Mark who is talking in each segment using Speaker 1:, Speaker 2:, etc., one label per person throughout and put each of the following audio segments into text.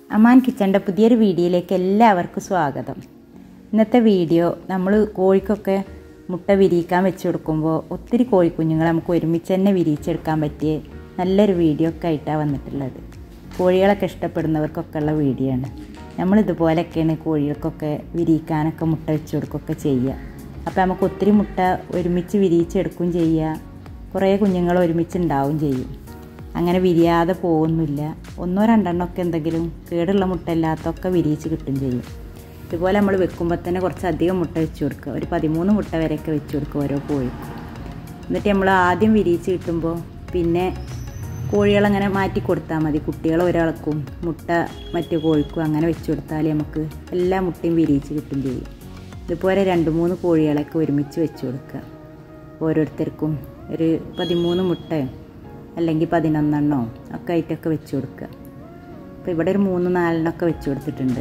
Speaker 1: അമാൻ കിച്ചൻ്റെ പുതിയൊരു വീഡിയോയിലേക്ക് എല്ലാവർക്കും സ്വാഗതം ഇന്നത്തെ വീഡിയോ നമ്മൾ കോഴിക്കൊക്കെ മുട്ട വിരിയിക്കാൻ വെച്ച് കൊടുക്കുമ്പോൾ ഒത്തിരി കോഴിക്കുഞ്ഞുങ്ങളെ നമുക്ക് ഒരുമിച്ച് തന്നെ വിരിയിച്ചെടുക്കാൻ പറ്റിയ നല്ലൊരു വീഡിയോ ഒക്കെ ആയിട്ടാണ് വന്നിട്ടുള്ളത് കോഴികളൊക്കെ ഇഷ്ടപ്പെടുന്നവർക്കൊക്കെ ഉള്ള വീഡിയോ ആണ് നമ്മളിതുപോലെയൊക്കെയാണ് കോഴികൾക്കൊക്കെ വിരിയിക്കാനൊക്കെ മുട്ട വെച്ച് കൊടുക്കുകയൊക്കെ ചെയ്യുക അപ്പോൾ നമുക്ക് ഒത്തിരി മുട്ട ഒരുമിച്ച് വിരിയിച്ചെടുക്കുകയും ചെയ്യുക കുറേ കുഞ്ഞുങ്ങൾ ഒരുമിച്ച് ഉണ്ടാവും ചെയ്യും അങ്ങനെ വിരിയാതെ പോകുന്നില്ല ഒന്നോ രണ്ടെണ്ണമൊക്കെ എന്തെങ്കിലും കേടുള്ള മുട്ട ഇല്ലാത്തൊക്കെ വിരിയിച്ച് കിട്ടും ചെയ്യും ഇതുപോലെ നമ്മൾ വെക്കുമ്പോൾ തന്നെ കുറച്ചധികം മുട്ട വെച്ച് കൊടുക്കുക ഒരു പതിമൂന്ന് മുട്ട വരെയൊക്കെ വെച്ച് കൊടുക്കുക ഓരോ കോഴിക്കും എന്നിട്ട് നമ്മൾ ആദ്യം വിരിയിച്ച് കിട്ടുമ്പോൾ പിന്നെ കോഴികളങ്ങനെ മാറ്റി കൊടുത്താൽ മതി കുട്ടികൾ ഒരാൾക്കും മുട്ട മറ്റു കോഴിക്കും അങ്ങനെ വെച്ച് കൊടുത്താൽ നമുക്ക് എല്ലാ മുട്ടയും വിരിയിച്ച് കിട്ടും ചെയ്യും ഇതുപോലെ രണ്ട് മൂന്ന് കോഴികളൊക്കെ ഒരുമിച്ച് വെച്ച് കൊടുക്കുക ഓരോരുത്തർക്കും ഒരു പതിമൂന്ന് മുട്ടയോ അല്ലെങ്കിൽ പതിനൊന്നെണ്ണോ ഒക്കെ ആയിട്ടൊക്കെ വെച്ച് കൊടുക്കുക അപ്പോൾ ഇവിടെ ഒരു മൂന്ന് നാലെണ്ണമൊക്കെ വെച്ച് കൊടുത്തിട്ടുണ്ട്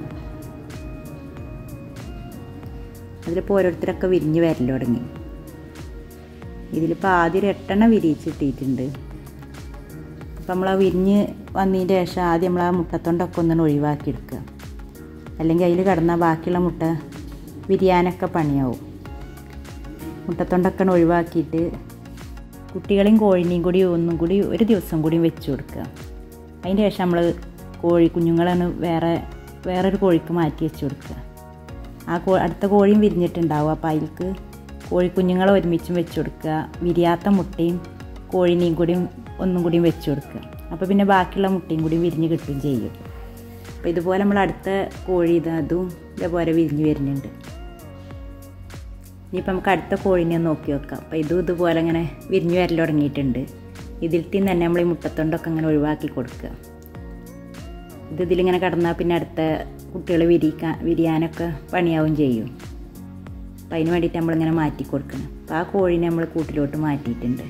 Speaker 1: അതിലിപ്പോൾ ഓരോരുത്തരൊക്കെ വിരിഞ്ഞ് വരൽ തുടങ്ങി ഇതിലിപ്പോൾ ആദ്യം ഒരു എട്ടെണ്ണം വിരിയിച്ചിട്ടിട്ടുണ്ട് അപ്പോൾ നമ്മൾ ആ വിരിഞ്ഞ് വന്നതിൻ്റെ ശേഷം ആദ്യം നമ്മൾ ആ മുട്ടത്തൊണ്ടൊക്കെ ഒന്നും ഒഴിവാക്കി എടുക്കുക അല്ലെങ്കിൽ അതിൽ കിടന്ന ബാക്കിയുള്ള മുട്ട വിരിയാനൊക്കെ പണിയാവും മുട്ടത്തൊണ്ടൊക്കെ ഒഴിവാക്കിയിട്ട് കുട്ടികളെയും കോഴിനെയും കൂടി ഒന്നും കൂടി ഒരു ദിവസം കൂടി വെച്ച് കൊടുക്കുക അതിൻ്റെ ശേഷം നമ്മൾ കോഴി കുഞ്ഞുങ്ങളാണ് വേറെ വേറൊരു കോഴിക്ക് മാറ്റി വെച്ച് കൊടുക്കുക ആ കോ അടുത്ത കോഴിയും വിരിഞ്ഞിട്ടുണ്ടാവും അപ്പോൾ അതിൽക്ക് കോഴിക്കുഞ്ഞുങ്ങളെ ഒരുമിച്ചും വെച്ച് കൊടുക്കുക വിരിയാത്ത മുട്ടയും കോഴിനെയും കൂടിയും ഒന്നും കൂടിയും വെച്ച് കൊടുക്കുക അപ്പോൾ പിന്നെ ബാക്കിയുള്ള മുട്ടയും കൂടി വിരിഞ്ഞ് കിട്ടുകയും ചെയ്യും അപ്പോൾ ഇതുപോലെ നമ്മൾ അടുത്ത കോഴി ഇത് അതും ഇതേപോലെ വിരിഞ്ഞ് വരുന്നുണ്ട് ഇനിയിപ്പോൾ നമുക്ക് അടുത്ത കോഴിനെ നോക്കി വെക്കാം അപ്പോൾ ഇതും ഇതുപോലെ ഇങ്ങനെ വിരിഞ്ഞു വരൽ തുടങ്ങിയിട്ടുണ്ട് ഇതിൽ നിന്ന് തന്നെ നമ്മൾ ഈ മുട്ടത്തൊണ്ടൊക്കെ അങ്ങനെ ഒഴിവാക്കി കൊടുക്കുക ഇത് ഇതിലിങ്ങനെ കടന്നാൽ പിന്നെ അടുത്ത കുട്ടികൾ വിരിക്കാൻ വിരിയാനൊക്കെ പണിയാവും ചെയ്യും അപ്പം അതിന് വേണ്ടിയിട്ട് നമ്മളിങ്ങനെ മാറ്റി കൊടുക്കണം അപ്പോൾ ആ കോഴിനെ നമ്മൾ കൂട്ടിലോട്ട് മാറ്റിയിട്ടുണ്ട്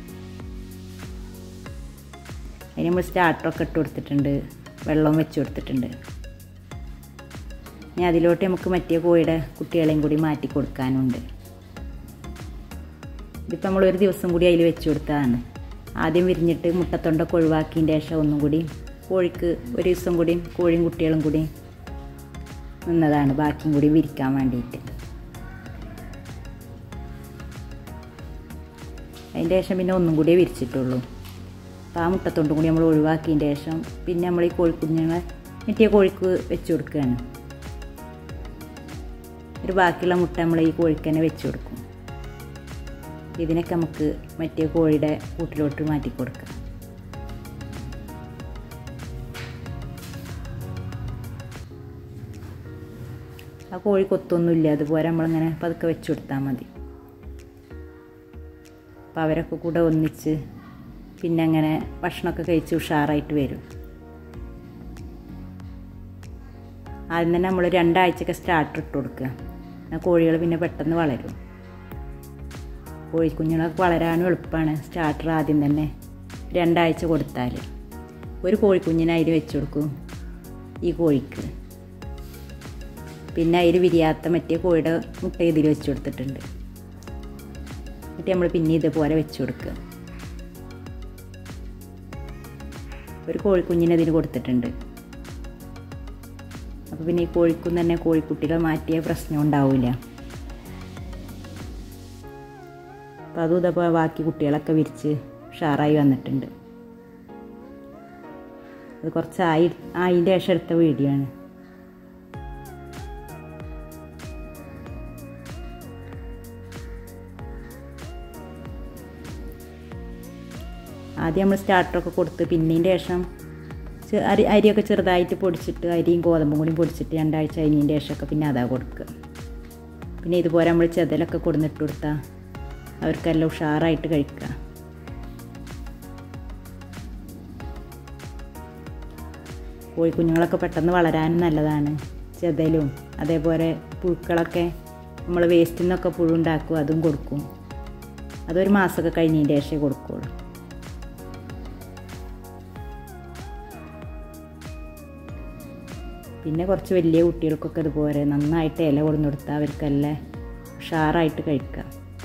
Speaker 1: അതിന് നമ്മൾ സ്റ്റാർട്ടറൊക്കെ ഇട്ട് കൊടുത്തിട്ടുണ്ട് വെള്ളവും വെച്ച് കൊടുത്തിട്ടുണ്ട് ഇനി അതിലോട്ട് നമുക്ക് മറ്റേ കോഴിയുടെ കുട്ടികളെയും കൂടി മാറ്റി കൊടുക്കാനുണ്ട് ഇതിപ്പോൾ നമ്മൾ ഒരു ദിവസം കൂടി അതിൽ വെച്ച് കൊടുത്തതാണ് ആദ്യം വിരിഞ്ഞിട്ട് മുട്ടത്തൊണ്ടൊക്കെ ഒഴിവാക്കിയതിൻ്റെ ശേഷം ഒന്നും കൂടി കോഴിക്ക് ഒരു ദിവസം കൂടി കോഴിയും കുട്ടികളും കൂടി നിന്നതാണ് ബാക്കിയും കൂടി വിരിക്കാൻ വേണ്ടിയിട്ട് അതിൻ്റെ ശേഷം പിന്നെ ഒന്നും കൂടിയേ വിരിച്ചിട്ടുള്ളൂ അപ്പോൾ ആ മുട്ടത്തൊണ്ടും കൂടി നമ്മൾ ഒഴിവാക്കിയതിൻ്റെ ശേഷം പിന്നെ നമ്മൾ ഈ കോഴിക്കുഞ്ഞുങ്ങളെ മറ്റേ കോഴിക്ക് വെച്ച് കൊടുക്കുകയാണ് ഒരു ബാക്കിയുള്ള മുട്ട നമ്മൾ ഈ കോഴിക്ക് തന്നെ വെച്ച് കൊടുക്കും ഇതിനൊക്കെ നമുക്ക് മറ്റേ കോഴിയുടെ കൂട്ടിലോട്ട് മാറ്റി കൊടുക്കാം ആ കോഴി കൊത്തൊന്നുമില്ല അതുപോലെ നമ്മളിങ്ങനെ പതുക്കെ വെച്ച് കൊടുത്താൽ മതി അപ്പോൾ അവരൊക്കെ കൂടെ ഒന്നിച്ച് പിന്നെ അങ്ങനെ ഭക്ഷണമൊക്കെ കഴിച്ച് ഉഷാറായിട്ട് വരും ആദ്യം തന്നെ നമ്മൾ രണ്ടാഴ്ചയൊക്കെ സ്റ്റാർട്ടർ ഇട്ട് കൊടുക്കുക എന്നാൽ കോഴികൾ പിന്നെ പെട്ടെന്ന് വളരും കോഴിക്കുഞ്ഞുങ്ങളൊക്കെ വളരാനും എളുപ്പമാണ് സ്റ്റാർട്ടർ ആദ്യം തന്നെ രണ്ടാഴ്ച കൊടുത്താൽ ഒരു കോഴിക്കുഞ്ഞിനെ അതിൽ വെച്ച് കൊടുക്കും ഈ കോഴിക്ക് പിന്നെ അതിൽ വിരിയാത്ത മറ്റേ കോഴിയുടെ മുട്ട ഇതിൽ വെച്ച് കൊടുത്തിട്ടുണ്ട് എന്നിട്ട് നമ്മൾ പിന്നെ ഇതുപോലെ വെച്ച് കൊടുക്കുക ഒരു കോഴിക്കുഞ്ഞിനെ ഇതിൽ കൊടുത്തിട്ടുണ്ട് അപ്പോൾ പിന്നെ ഈ കോഴിക്കും തന്നെ കോഴിക്കുട്ടികൾ മാറ്റിയ പ്രശ്നം ഉണ്ടാവില്ല അപ്പോൾ അതും ഇതപ്പോൾ ബാക്കി കുട്ടികളൊക്കെ വിരിച്ച് ഉഷാറായി വന്നിട്ടുണ്ട് അത് കുറച്ച് ആയി അതിൻ്റെ ശേഷം എടുത്ത വീഡിയോ ആണ് ആദ്യം നമ്മൾ സ്റ്റാർട്ടറൊക്കെ കൊടുത്ത് പിന്നീൻ്റെ ശേഷം അരി അരിയൊക്കെ ചെറുതായിട്ട് പൊടിച്ചിട്ട് അരിയും ഗോതമ്പും കൂടി പൊടിച്ചിട്ട് രണ്ടാഴ്ച അതിൻ്റെ ശേഷമൊക്കെ പിന്നെ അതാ കൊടുക്കുക പിന്നെ ഇതുപോലെ നമ്മൾ ചെതലൊക്കെ കൊടുന്നിട്ട് കൊടുത്താൽ അവർക്കെല്ലാം ഉഷാറായിട്ട് കഴിക്കുക കോഴിക്കുഞ്ഞുങ്ങളൊക്കെ പെട്ടെന്ന് വളരാനും നല്ലതാണ് ചെതലും അതേപോലെ പുഴുക്കളൊക്കെ നമ്മൾ വേസ്റ്റിൽ നിന്നൊക്കെ പുഴുണ്ടാക്കും അതും കൊടുക്കും അതൊരു മാസമൊക്കെ കഴിഞ്ഞതിൻ്റെ ശേഷമേ കൊടുക്കുകയുള്ളൂ പിന്നെ കുറച്ച് വലിയ കുട്ടികൾക്കൊക്കെ ഇതുപോലെ നന്നായിട്ട് ഇല കൊടുന്നു കൊടുത്താൽ അവർക്കെല്ലാം ഉഷാറായിട്ട് കഴിക്കാം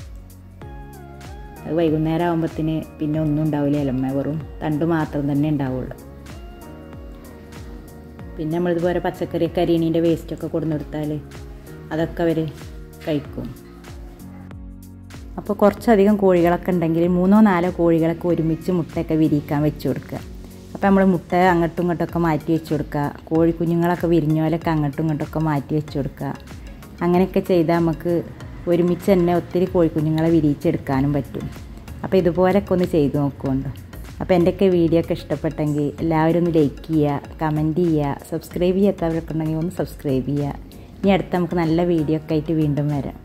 Speaker 1: അത് വൈകുന്നേരം ആകുമ്പത്തിന് പിന്നെ ഒന്നും ഉണ്ടാവില്ല ഇലമ്മ വെറും തണ്ട് മാത്രം തന്നെ ഉണ്ടാവുള്ളൂ പിന്നെ നമ്മളിതുപോലെ പച്ചക്കറി കരിയണീൻ്റെ വേസ്റ്റൊക്കെ കൊടുന്നു കൊടുത്താൽ അതൊക്കെ അവർ കഴിക്കും അപ്പോൾ കുറച്ചധികം കോഴികളൊക്കെ ഉണ്ടെങ്കിൽ മൂന്നോ നാലോ കോഴികളൊക്കെ ഒരുമിച്ച് മുട്ടയൊക്കെ വിരിയിക്കാൻ വെച്ച് കൊടുക്കുക അപ്പോൾ നമ്മൾ മുട്ട അങ്ങോട്ടും ഇങ്ങോട്ടൊക്കെ മാറ്റി വെച്ച് കൊടുക്കുക കോഴി കുഞ്ഞുങ്ങളൊക്കെ വിരിഞ്ഞോലൊക്കെ അങ്ങോട്ടും ഇങ്ങോട്ടൊക്കെ മാറ്റി വെച്ച് കൊടുക്കുക അങ്ങനെയൊക്കെ ചെയ്താൽ നമുക്ക് ഒരുമിച്ച് തന്നെ ഒത്തിരി കോഴിക്കുഞ്ഞുങ്ങളെ വിരിയിച്ചെടുക്കാനും പറ്റും അപ്പോൾ ഇതുപോലൊക്കെ ഒന്ന് ചെയ്ത് നോക്കുന്നുണ്ട് അപ്പോൾ എൻ്റെയൊക്കെ വീഡിയോ ഒക്കെ ഇഷ്ടപ്പെട്ടെങ്കിൽ എല്ലാവരും ഒന്ന് ലൈക്ക് ചെയ്യുക കമൻറ്റ് ചെയ്യുക സബ്സ്ക്രൈബ് ചെയ്യാത്തവരൊക്കെ ഉണ്ടെങ്കിൽ ഒന്ന് സബ്സ്ക്രൈബ് ചെയ്യുക ഇനി അടുത്ത് നമുക്ക് നല്ല വീഡിയോ ഒക്കെ ആയിട്ട് വീണ്ടും വരാം